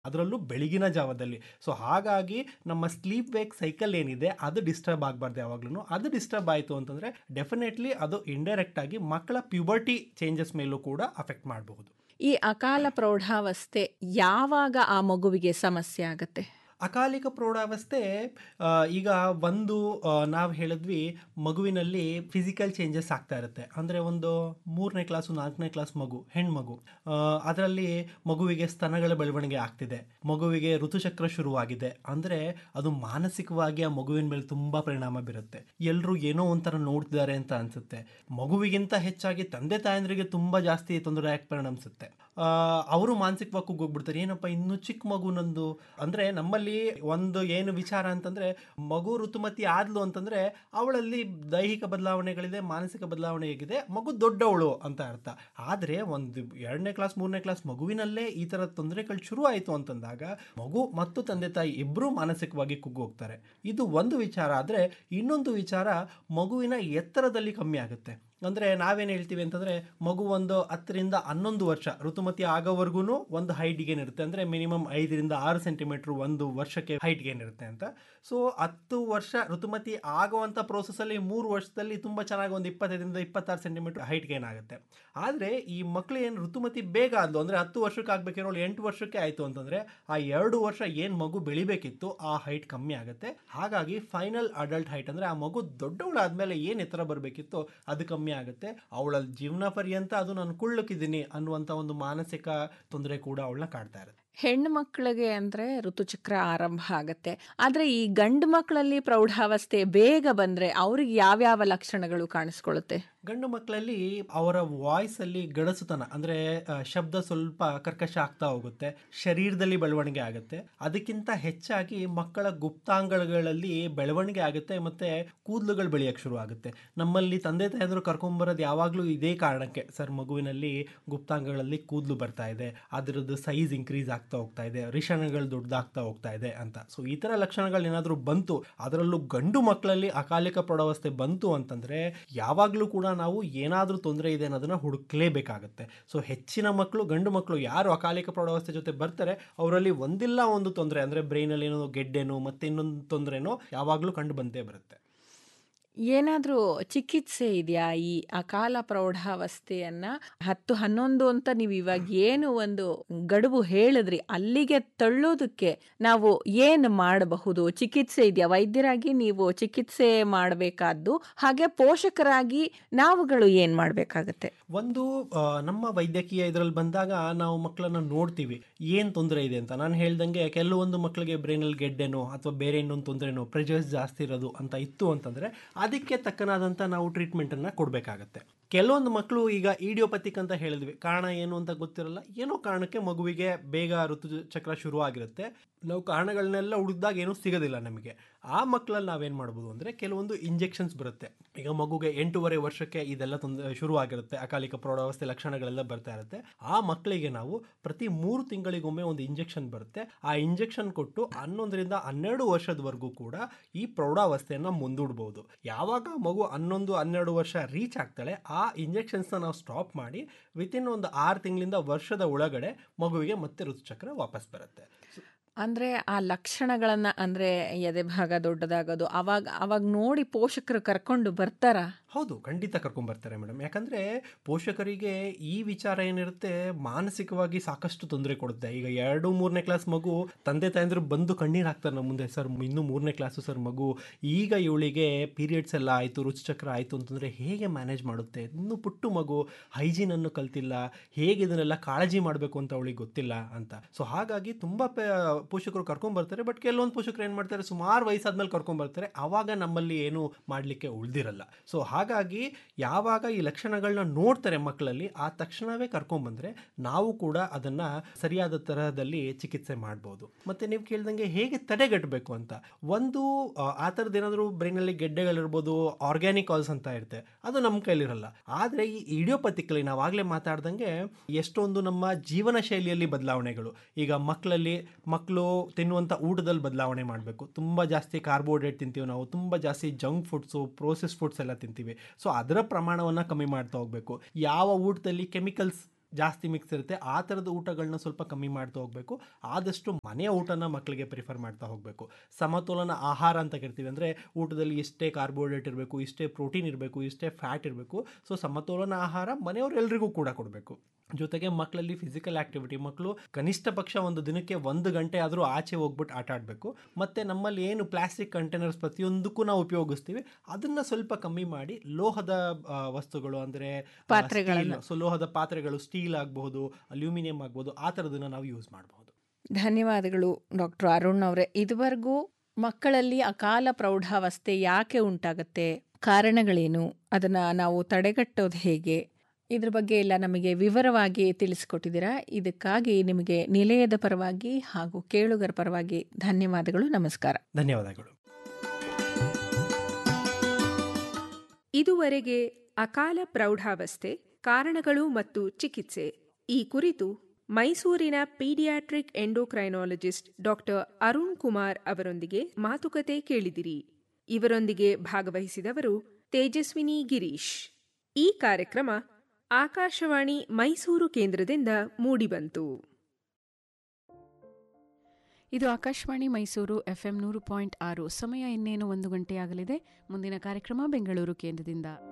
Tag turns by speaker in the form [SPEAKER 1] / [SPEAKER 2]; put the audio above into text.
[SPEAKER 1] ಅದರಲ್ಲೂ ಬೆಳಗಿನ ಜಾವದಲ್ಲಿ ಸೊ ಹಾಗಾಗಿ ನಮ್ಮ ಸ್ಲೀಪ್ ವೇಕ್ ಸೈಕಲ್ ಏನಿದೆ ಅದು ಡಿಸ್ಟರ್ಬ್ ಆಗಬಾರ್ದು ಯಾವಾಗ್ಲೂ ಅದು ಡಿಸ್ಟರ್ಬ್ ಆಯಿತು ಅಂತಂದರೆ ಡೆಫಿನೆಟ್ಲಿ ಅದು ಇಂಡೈರೆಕ್ಟ್ ಆಗಿ ಮಕ್ಕಳ ಪ್ಯೂಬರ್ಟಿ ಚೇಂಜಸ್ ಮೇಲೂ ಕೂಡ ಅಫೆಕ್ಟ್ ಮಾಡಬಹುದು
[SPEAKER 2] ಈ ಅಕಾಲ ಪ್ರೌಢಾವಸ್ಥೆ ಯಾವಾಗ ಆ ಮಗುವಿಗೆ ಸಮಸ್ಯೆ ಆಗತ್ತೆ
[SPEAKER 1] ಅಕಾಲಿಕ ಪ್ರೌಢಾವಸ್ಥೆ ಆ, ಈಗ ಒಂದು ನಾವು ಹೇಳಿದ್ವಿ ಮಗುವಿನಲ್ಲಿ ಫಿಸಿಕಲ್ ಚೇಂಜಸ್ ಆಗ್ತಾ ಇರುತ್ತೆ ಅಂದರೆ ಒಂದು ಮೂರನೇ ಕ್ಲಾಸು ನಾಲ್ಕನೇ ಕ್ಲಾಸ್ ಮಗು ಹೆಣ್ಮಗು ಅದರಲ್ಲಿ ಮಗುವಿಗೆ ಸ್ತನಗಳ ಬೆಳವಣಿಗೆ ಆಗ್ತಿದೆ ಮಗುವಿಗೆ ಋತುಚಕ್ರ ಶುರುವಾಗಿದೆ ಅಂದರೆ ಅದು ಮಾನಸಿಕವಾಗಿ ಆ ಮಗುವಿನ ಮೇಲೆ ತುಂಬ ಪರಿಣಾಮ ಬೀರುತ್ತೆ ಎಲ್ಲರೂ ಏನೋ ಒಂಥರ ನೋಡ್ತಿದ್ದಾರೆ ಅಂತ ಅನ್ಸುತ್ತೆ ಮಗುವಿಗಿಂತ ಹೆಚ್ಚಾಗಿ ತಂದೆ ತಾಯಂದ್ರಿಗೆ ತುಂಬ ಜಾಸ್ತಿ ತೊಂದರೆ ಆಗಿ ಪರಿಣಮಿಸುತ್ತೆ ಅವರು ಮಾನಸಿಕವಾಗಿ ಕುಗ್ಗೋಗ್ಬಿಡ್ತಾರೆ ಏನಪ್ಪ ಇನ್ನು ಚಿಕ್ಕ ಮಗು ನಂದು ಅಂದರೆ ನಮ್ಮಲ್ಲಿ ಒಂದು ಏನು ವಿಚಾರ ಅಂತಂದ್ರೆ ಮಗು ಋತುಮತಿ ಆದ್ಲು ಅಂತಂದ್ರೆ ಅವಳಲ್ಲಿ ದೈಹಿಕ ಬದಲಾವಣೆಗಳಿದೆ ಮಾನಸಿಕ ಬದಲಾವಣೆ ಹೇಗಿದೆ ಮಗು ದೊಡ್ಡವಳು ಅಂತ ಅರ್ಥ ಆದರೆ ಒಂದು ಎರಡನೇ ಕ್ಲಾಸ್ ಮೂರನೇ ಕ್ಲಾಸ್ ಮಗುವಿನಲ್ಲೇ ಈ ಥರ ತೊಂದರೆಗಳು ಶುರು ಆಯಿತು ಅಂತಂದಾಗ ಮಗು ಮತ್ತು ತಂದೆ ತಾಯಿ ಇಬ್ಬರೂ ಮಾನಸಿಕವಾಗಿ ಕುಗ್ಗೋಗ್ತಾರೆ ಇದು ಒಂದು ವಿಚಾರ ಆದರೆ ಇನ್ನೊಂದು ವಿಚಾರ ಮಗುವಿನ ಎತ್ತರದಲ್ಲಿ ಕಮ್ಮಿ ಆಗುತ್ತೆ ಅಂದರೆ ನಾವೇನು ಹೇಳ್ತೀವಿ ಅಂತಂದರೆ ಮಗು ಒಂದು ಹತ್ತರಿಂದ ಹನ್ನೊಂದು ವರ್ಷ ಋತುಮತಿ ಆಗೋವರೆಗೂ ಒಂದು ಹೈಟ್ ಗೇನ್ ಇರುತ್ತೆ ಅಂದರೆ ಮಿನಿಮಮ್ ಐದರಿಂದ ಆರು ಸೆಂಟಿಮೀಟ್ರ್ ಒಂದು ವರ್ಷಕ್ಕೆ ಹೈಟ್ ಗೇನ್ ಇರುತ್ತೆ ಅಂತ ಸೊ ಹತ್ತು ವರ್ಷ ಋತುಮತಿ ಆಗುವಂಥ ಪ್ರೋಸೆಸ್ಸಲ್ಲಿ ಮೂರು ವರ್ಷದಲ್ಲಿ ತುಂಬ ಚೆನ್ನಾಗಿ ಒಂದು ಇಪ್ಪತ್ತೈದರಿಂದ ಇಪ್ಪತ್ತಾರು ಸೆಂಟಿಮೀಟ್ರ್ ಹೈಟ್ ಗೇನ್ ಆಗುತ್ತೆ ಆದರೆ ಈ ಮಕ್ಕಳು ಏನು ಋತುಮತಿ ಬೇಗ ಆದ್ಲು ಅಂದರೆ ಹತ್ತು ವರ್ಷಕ್ಕೆ ಆಗಬೇಕಿರೋಳು ಎಂಟು ವರ್ಷಕ್ಕೆ ಆಯಿತು ಅಂತಂದರೆ ಆ ಎರಡು ವರ್ಷ ಏನು ಮಗು ಬೆಳಿಬೇಕಿತ್ತು ಆ ಹೈಟ್ ಕಮ್ಮಿ ಆಗುತ್ತೆ ಹಾಗಾಗಿ ಫೈನಲ್ ಅಡಲ್ಟ್ ಹೈಟ್ ಅಂದರೆ ಆ ಮಗು ದೊಡ್ಡವಳಾದ್ಮೇಲೆ ಏನು ಎತ್ತರ ಬರಬೇಕಿತ್ತು ಅದು ಕಮ್ಮಿ ಆಗುತ್ತೆ ಅವಳ ಜೀವನ ಪರ್ಯಂತ ಅದು ನಾನು ಕುಳ್ಳಕ್ಕಿದ್ದೀನಿ ಅನ್ನುವಂಥ ಒಂದು ಮಾನಸಿಕ ತೊಂದರೆ ಕೂಡ ಅವಳನ್ನ ಕಾಡ್ತಾ ಇರುತ್ತೆ
[SPEAKER 2] ಹೆಣ್ಣು ಮಕ್ಕಳಿಗೆ ಅಂದ್ರೆ ಋತುಚಕ್ರ ಆರಂಭ ಆಗತ್ತೆ ಆದ್ರೆ ಈ ಗಂಡು ಮಕ್ಕಳಲ್ಲಿ ಪ್ರೌಢಾವಸ್ಥೆ ಬೇಗ ಬಂದ್ರೆ ಅವ್ರಿಗೆ ಯಾವ್ಯಾವ ಲಕ್ಷಣಗಳು ಕಾಣಿಸ್ಕೊಳ್ಳುತ್ತೆ
[SPEAKER 1] ಗಂಡು ಮಕ್ಕಳಲ್ಲಿ ಅವರ ವಾಯ್ಸ್ ಅಲ್ಲಿ ಗಡಸುತನ ಅಂದ್ರೆ ಆ, ಶಬ್ದ ಸ್ವಲ್ಪ ಕರ್ಕಶ ಆಗ್ತಾ ಹೋಗುತ್ತೆ ಶರೀರದಲ್ಲಿ ಬೆಳವಣಿಗೆ ಆಗುತ್ತೆ ಅದಕ್ಕಿಂತ ಹೆಚ್ಚಾಗಿ ಮಕ್ಕಳ ಗುಪ್ತಾಂಗಗಳಲ್ಲಿ ಬೆಳವಣಿಗೆ ಆಗುತ್ತೆ ಮತ್ತೆ ಕೂದಲುಗಳು ಬೆಳೆಯಕ್ಕೆ ಶುರು ಆಗುತ್ತೆ ನಮ್ಮಲ್ಲಿ ತಂದೆ ತಾಯಂದ್ರು ಕರ್ಕೊಂಬರೋದು ಯಾವಾಗಲೂ ಇದೇ ಕಾರಣಕ್ಕೆ ಸರ್ ಮಗುವಿನಲ್ಲಿ ಗುಪ್ತಾಂಗಗಳಲ್ಲಿ ಕೂದಲು ಬರ್ತಾ ಇದೆ ಅದರದ್ದು ಸೈಜ್ ಇನ್ಕ್ರೀಸ್ ಆಗ್ತಾ ಹೋಗ್ತಾ ಇದೆ ರಿಷಣಗಳು ದೊಡ್ಡದಾಗ್ತಾ ಹೋಗ್ತಾ ಇದೆ ಅಂತ ಸೊ ಈ ಥರ ಲಕ್ಷಣಗಳು ಏನಾದರೂ ಬಂತು ಅದರಲ್ಲೂ ಗಂಡು ಮಕ್ಕಳಲ್ಲಿ ಅಕಾಲಿಕ ಪ್ರೌಢಾವಸ್ಥೆ ಬಂತು ಅಂತಂದ್ರೆ ಯಾವಾಗಲೂ ಕೂಡ ನಾವು ಏನಾದರೂ ತೊಂದರೆ ಇದೆ ಅನ್ನೋದನ್ನ ಹುಡುಕ್ಲೇಬೇಕಾಗತ್ತೆ ಸೊ ಹೆಚ್ಚಿನ ಮಕ್ಕಳು ಗಂಡು ಮಕ್ಕಳು ಯಾರು ಅಕಾಲಿಕ ಪ್ರೌಢಾವಸ್ಥೆ ಜೊತೆ ಬರ್ತಾರೆ ಅವರಲ್ಲಿ ಒಂದಿಲ್ಲ ಒಂದು ತೊಂದರೆ ಅಂದರೆ ಬ್ರೈನಲ್ಲಿ ಏನೋ ಗೆಡ್ಡೆನೋ ಮತ್ತೆ ಇನ್ನೊಂದು ತೊಂದರೆನೋ ಯಾವಾಗಲೂ ಕಂಡು ಬಂದೇ ಬರುತ್ತೆ
[SPEAKER 2] ಏನಾದ್ರೂ ಚಿಕಿತ್ಸೆ ಇದೆಯಾ ಈ ಅಕಾಲ ಪ್ರೌಢಾವಸ್ಥೆಯನ್ನ ಹತ್ತು ಹನ್ನೊಂದು ಅಂತ ನೀವು ಇವಾಗ ಏನು ಒಂದು ಗಡುವು ಹೇಳಿದ್ರಿ ಅಲ್ಲಿಗೆ ತಳ್ಳೋದಕ್ಕೆ ನಾವು ಏನು ಮಾಡಬಹುದು ಚಿಕಿತ್ಸೆ ಇದೆಯಾ ವೈದ್ಯರಾಗಿ ನೀವು ಚಿಕಿತ್ಸೆ ಮಾಡಬೇಕಾದ್ದು ಹಾಗೆ ಪೋಷಕರಾಗಿ ನಾವುಗಳು ಏನ್ ಮಾಡ್ಬೇಕಾಗತ್ತೆ
[SPEAKER 1] ಒಂದು ಆ, ನಮ್ಮ ವೈದ್ಯಕೀಯ ಇದರಲ್ಲಿ ಬಂದಾಗ ನಾವು ಮಕ್ಕಳನ್ನ ನೋಡ್ತೀವಿ ಏನು ತೊಂದರೆ ಇದೆ ಅಂತ ನಾನು ಹೇಳ್ದಂಗೆ ಕೆಲವೊಂದು ಮಕ್ಕಳಿಗೆ ಬ್ರೈನಲ್ಲಿ ಗೆಡ್ಡೆನೋ ಅಥವಾ ಬೇರೆ ಇನ್ನೊಂದು ತೊಂದರೆನೋ ಪ್ರೆಷರ್ಸ್ ಜಾಸ್ತಿ ಇರೋದು ಅಂತ ಇತ್ತು ಅಂತಂದರೆ ಅದಕ್ಕೆ ತಕ್ಕನಾದಂಥ ನಾವು ಟ್ರೀಟ್ಮೆಂಟನ್ನು ಕೊಡಬೇಕಾಗತ್ತೆ ಕೆಲವೊಂದು ಮಕ್ಕಳು ಈಗ ಇಡಿಯೋಪತಿಕ್ ಅಂತ ಹೇಳಿದ್ವಿ ಕಾರಣ ಏನು ಅಂತ ಗೊತ್ತಿರಲ್ಲ ಏನೋ ಕಾರಣಕ್ಕೆ ಮಗುವಿಗೆ ಬೇಗ ಋತುಚಕ್ರ ಶುರು ಆಗಿರುತ್ತೆ ನಾವು ಕಾರಣಗಳನ್ನೆಲ್ಲ ಹುಡುಕಿದಾಗ ಏನೂ ಸಿಗೋದಿಲ್ಲ ನಮಗೆ ಆ ಮಕ್ಕಳಲ್ಲಿ ನಾವೇನು ಮಾಡ್ಬೋದು ಅಂದರೆ ಕೆಲವೊಂದು ಇಂಜೆಕ್ಷನ್ಸ್ ಬರುತ್ತೆ ಈಗ ಮಗುಗೆ ಎಂಟೂವರೆ ವರ್ಷಕ್ಕೆ ಇದೆಲ್ಲ ತೊಂದರೆ ಶುರುವಾಗಿರುತ್ತೆ ಅಕಾಲಿಕ ಪ್ರೌಢಾವಸ್ಥೆ ಲಕ್ಷಣಗಳೆಲ್ಲ ಬರ್ತಾ ಇರುತ್ತೆ ಆ ಮಕ್ಕಳಿಗೆ ನಾವು ಪ್ರತಿ ಮೂರು ತಿಂಗಳಿಗೊಮ್ಮೆ ಒಂದು ಇಂಜೆಕ್ಷನ್ ಬರುತ್ತೆ ಆ ಇಂಜೆಕ್ಷನ್ ಕೊಟ್ಟು ಹನ್ನೊಂದರಿಂದ ಹನ್ನೆರಡು ವರ್ಷದವರೆಗೂ ಕೂಡ ಈ ಪ್ರೌಢಾವಸ್ಥೆಯನ್ನು ಮುಂದೂಡ್ಬೋದು ಯಾವಾಗ ಮಗು ಹನ್ನೊಂದು ಹನ್ನೆರಡು ವರ್ಷ ರೀಚ್ ಆಗ್ತಾಳೆ ಆ ಇಂಜೆಕ್ಷನ್ಸ್ನ ನಾವು ಸ್ಟಾಪ್ ಮಾಡಿ ವಿತಿನ್ ಒಂದು ಆರು ತಿಂಗಳಿಂದ ವರ್ಷದ ಒಳಗಡೆ ಮಗುವಿಗೆ ಮತ್ತೆ ಋತುಚಕ್ರ ವಾಪಸ್ ಬರುತ್ತೆ
[SPEAKER 2] ಅಂದ್ರೆ ಆ ಲಕ್ಷಣಗಳನ್ನ ಅಂದ್ರೆ ಎದೆ ಭಾಗ ದೊಡ್ಡದಾಗೋದು ಅವಾಗ ಅವಾಗ ನೋಡಿ ಪೋಷಕರು ಕರ್ಕೊಂಡು ಬರ್ತಾರ
[SPEAKER 1] ಹೌದು ಖಂಡಿತ ಕರ್ಕೊಂಬರ್ತಾರೆ ಮೇಡಮ್ ಯಾಕಂದರೆ ಪೋಷಕರಿಗೆ ಈ ವಿಚಾರ ಏನಿರುತ್ತೆ ಮಾನಸಿಕವಾಗಿ ಸಾಕಷ್ಟು ತೊಂದರೆ ಕೊಡುತ್ತೆ ಈಗ ಎರಡು ಮೂರನೇ ಕ್ಲಾಸ್ ಮಗು ತಂದೆ ತಾಯಂದ್ರು ಬಂದು ಕಣ್ಣೀರು ಹಾಕ್ತಾರೆ ನಮ್ಮ ಮುಂದೆ ಸರ್ ಇನ್ನೂ ಮೂರನೇ ಕ್ಲಾಸು ಸರ್ ಮಗು ಈಗ ಇವಳಿಗೆ ಪೀರಿಯಡ್ಸ್ ಎಲ್ಲ ಆಯಿತು ರುಚಿಚಕ್ರ ಆಯಿತು ಅಂತಂದರೆ ಹೇಗೆ ಮ್ಯಾನೇಜ್ ಮಾಡುತ್ತೆ ಇನ್ನೂ ಪುಟ್ಟು ಮಗು ಹೈಜೀನನ್ನು ಕಲ್ತಿಲ್ಲ ಹೇಗೆ ಇದನ್ನೆಲ್ಲ ಕಾಳಜಿ ಮಾಡಬೇಕು ಅಂತ ಅವಳಿಗೆ ಗೊತ್ತಿಲ್ಲ ಅಂತ ಸೊ ಹಾಗಾಗಿ ತುಂಬ ಪೋಷಕರು ಕರ್ಕೊಂಬರ್ತಾರೆ ಬಟ್ ಕೆಲವೊಂದು ಪೋಷಕರು ಏನು ಮಾಡ್ತಾರೆ ಸುಮಾರು ವಯಸ್ಸಾದ್ಮೇಲೆ ಕರ್ಕೊಂಬರ್ತಾರೆ ಆವಾಗ ನಮ್ಮಲ್ಲಿ ಏನು ಮಾಡಲಿಕ್ಕೆ ಉಳಿದಿರಲ್ಲ ಸೊ ಹಾಗಾಗಿ ಯಾವಾಗ ಈ ಲಕ್ಷಣಗಳನ್ನ ನೋಡ್ತಾರೆ ಮಕ್ಕಳಲ್ಲಿ ಆ ತಕ್ಷಣವೇ ಕರ್ಕೊಂಬಂದ್ರೆ ನಾವು ಕೂಡ ಅದನ್ನ ಸರಿಯಾದ ತರಹದಲ್ಲಿ ಚಿಕಿತ್ಸೆ ಮಾಡ್ಬೋದು ಮತ್ತೆ ನೀವು ಕೇಳ್ದಂಗೆ ಹೇಗೆ ತಡೆಗಟ್ಟಬೇಕು ಅಂತ ಒಂದು ಆ, ಆ ಥರದ್ದು ಏನಾದರೂ ಬ್ರೈನಲ್ಲಿ ಗೆಡ್ಡೆಗಳಿರ್ಬೋದು ಆರ್ಗ್ಯಾನಿಕ್ ಕಾಲ್ಸ್ ಅಂತ ಇರುತ್ತೆ ಅದು ನಮ್ಮ ಕೈಲಿರಲ್ಲ ಆದರೆ ಈ ಇಡಿಯೋಪತಿಕಲಿ ನಾವಾಗಲೇ ಮಾತಾಡ್ದಂಗೆ ಎಷ್ಟೊಂದು ನಮ್ಮ ಜೀವನ ಶೈಲಿಯಲ್ಲಿ ಬದಲಾವಣೆಗಳು ಈಗ ಮಕ್ಕಳಲ್ಲಿ ಮಕ್ಕಳು ತಿನ್ನುವಂಥ ಊಟದಲ್ಲಿ ಬದಲಾವಣೆ ಮಾಡಬೇಕು ತುಂಬ ಜಾಸ್ತಿ ಕಾರ್ಬೋಹೈಡ್ರೇಟ್ ತಿಂತೀವಿ ನಾವು ತುಂಬ ಜಾಸ್ತಿ ಜಂಕ್ ಫುಡ್ಸು ಪ್ರೋಸೆಸ್ ಫುಡ್ಸ್ ಎಲ್ಲ ತಿಂತೀವಿ ಸೊ ಅದರ ಪ್ರಮಾಣವನ್ನು ಕಮ್ಮಿ ಮಾಡ್ತಾ ಹೋಗಬೇಕು ಯಾವ ಊಟದಲ್ಲಿ ಕೆಮಿಕಲ್ಸ್ ಜಾಸ್ತಿ ಮಿಕ್ಸ್ ಇರುತ್ತೆ ಆ ಥರದ ಊಟಗಳನ್ನ ಸ್ವಲ್ಪ ಕಮ್ಮಿ ಮಾಡ್ತಾ ಹೋಗಬೇಕು ಆದಷ್ಟು ಮನೆಯ ಊಟನ ಮಕ್ಕಳಿಗೆ ಪ್ರಿಫರ್ ಮಾಡ್ತಾ ಹೋಗಬೇಕು ಸಮತೋಲನ ಆಹಾರ ಅಂತ ಕರಿತೀವಿ ಅಂದರೆ ಊಟದಲ್ಲಿ ಇಷ್ಟೇ ಕಾರ್ಬೋಹೈಡ್ರೇಟ್ ಇರಬೇಕು ಇಷ್ಟೇ ಪ್ರೋಟೀನ್ ಇರಬೇಕು ಇಷ್ಟೇ ಫ್ಯಾಟ್ ಇರಬೇಕು ಸೊ ಸಮತೋಲನ ಆಹಾರ ಮನೆಯವ್ರು ಎಲ್ರಿಗೂ ಕೂಡ ಕೊಡಬೇಕು ಜೊತೆಗೆ ಮಕ್ಕಳಲ್ಲಿ ಫಿಸಿಕಲ್ ಆಕ್ಟಿವಿಟಿ ಮಕ್ಕಳು ಕನಿಷ್ಠ ಪಕ್ಷ ಒಂದು ದಿನಕ್ಕೆ ಒಂದು ಗಂಟೆ ಆದರೂ ಆಚೆ ಹೋಗ್ಬಿಟ್ಟು ಆಟ ಆಡಬೇಕು ಮತ್ತು ನಮ್ಮಲ್ಲಿ ಏನು ಪ್ಲಾಸ್ಟಿಕ್ ಕಂಟೈನರ್ಸ್ ಪ್ರತಿಯೊಂದಕ್ಕೂ ನಾವು ಉಪಯೋಗಿಸ್ತೀವಿ ಅದನ್ನು ಸ್ವಲ್ಪ ಕಮ್ಮಿ ಮಾಡಿ ಲೋಹದ ಆ, ವಸ್ತುಗಳು ಅಂದರೆ
[SPEAKER 2] ಪಾತ್ರೆಗಳನ್ನ.
[SPEAKER 1] ಸೊ ಲೋಹದ ಪಾತ್ರೆಗಳು ಸ್ಟೀಲ್ ಆಗಬಹುದು ಅಲ್ಯೂಮಿನಿಯಂ ಆಗ್ಬೋದು ಆ ಥರದನ್ನ ನಾವು ಯೂಸ್ ಮಾಡಬಹುದು
[SPEAKER 2] ಧನ್ಯವಾದಗಳು ಡಾಕ್ಟರ್ ಅರುಣ್ ಅವರೇ ಇದುವರೆಗೂ ಮಕ್ಕಳಲ್ಲಿ ಅಕಾಲ ಪ್ರೌಢಾವಸ್ಥೆ ಯಾಕೆ ಉಂಟಾಗುತ್ತೆ ಕಾರಣಗಳೇನು ಅದನ್ನು ನಾವು ತಡೆಗಟ್ಟೋದು ಹೇಗೆ ಇದ್ರ ಬಗ್ಗೆ ಎಲ್ಲ ನಮಗೆ ವಿವರವಾಗಿ ತಿಳಿಸಿಕೊಟ್ಟಿದ್ದೀರಾ ಇದಕ್ಕಾಗಿ ನಿಮಗೆ ನಿಲಯದ ಪರವಾಗಿ ಹಾಗೂ ಕೇಳುಗರ ಪರವಾಗಿ ಧನ್ಯವಾದಗಳು ನಮಸ್ಕಾರ
[SPEAKER 1] ಧನ್ಯವಾದಗಳು
[SPEAKER 3] ಇದುವರೆಗೆ ಅಕಾಲ ಪ್ರೌಢಾವಸ್ಥೆ ಕಾರಣಗಳು ಮತ್ತು ಚಿಕಿತ್ಸೆ ಈ ಕುರಿತು ಮೈಸೂರಿನ paediatric endocrinologist doctor Arun Kumar ಅವರೊಂದಿಗೆ ಮಾತುಕತೆ ಕೇಳಿದಿರಿ ಇವರೊಂದಿಗೆ ಭಾಗವಹಿಸಿದವರು ತೇಜಸ್ವಿನಿ ಗಿರೀಶ್ ಈ ಕಾರ್ಯಕ್ರಮ ಆಕಾಶವಾಣಿ ಮೈಸೂರು ಕೇಂದ್ರದಿಂದ ಮೂಡಿಬಂತು
[SPEAKER 4] ಇದು ಆಕಾಶವಾಣಿ ಮೈಸೂರು ಎಫ್ಎಂ ನೂರು ಪಾಯಿಂಟ್ ಆರು ಸಮಯ ಇನ್ನೇನು ಒಂದು ಗಂಟೆಯಾಗಲಿದೆ ಮುಂದಿನ ಕಾರ್ಯಕ್ರಮ ಬೆಂಗಳೂರು ಕೇಂದ್ರದಿಂದ